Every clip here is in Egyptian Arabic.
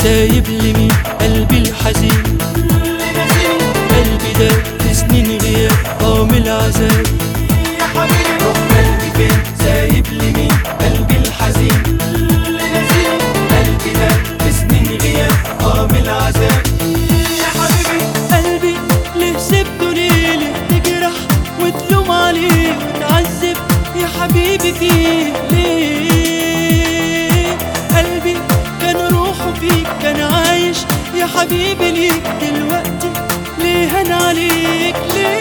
سايب لي مين قلبي الحزين قلبي ده في سنين غياب اه من العذاب يا حبيبي روح قلبي فين سايب لي مين قلبي الحزين قلبي ده في سنين غياب اه من العذاب يا حبيبي قلبي ليه سبته ليه ليه تجرح وتلوم عليه وتعذب يا حبيبي فيه ليه قلبي كان روحه فيك كان عايش يا حبيبي ليك دلوقتي ليه هن عليك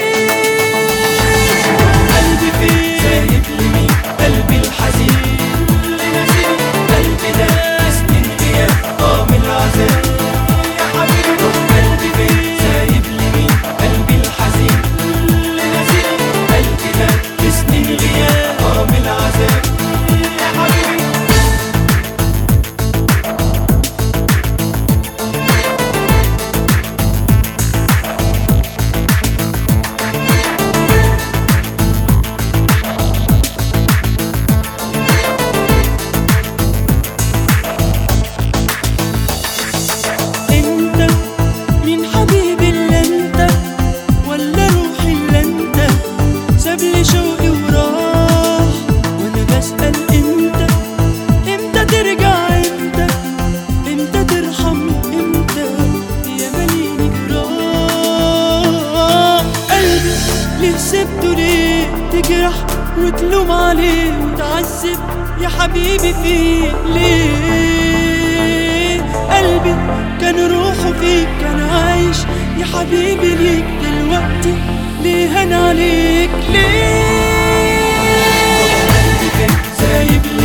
ليه قلبي فين سايب لي مين قلبي الحزين قلبي ده سنين غياب اه من العذاب يا حبيبي روح قلبي فين سايب لي مين قلبي الحزين قلبي ده في سنين غياب اه من العذاب يا حبيبي انت مين حبيبي الا انت ولا روحي الا انت ساب لي شوقي وراح وانا بسأل امتى امتى ترجع امتى امتى ترحم امتى يا مليني جراح قلبي ليه سبته ليه تجرح وتلوم عليه وتعذب يا حبيبي فيه ليه قلبي كان روحه فيك كان عايش يا حبيبي ليك دلوقتي ليه هن عليك ليه سايب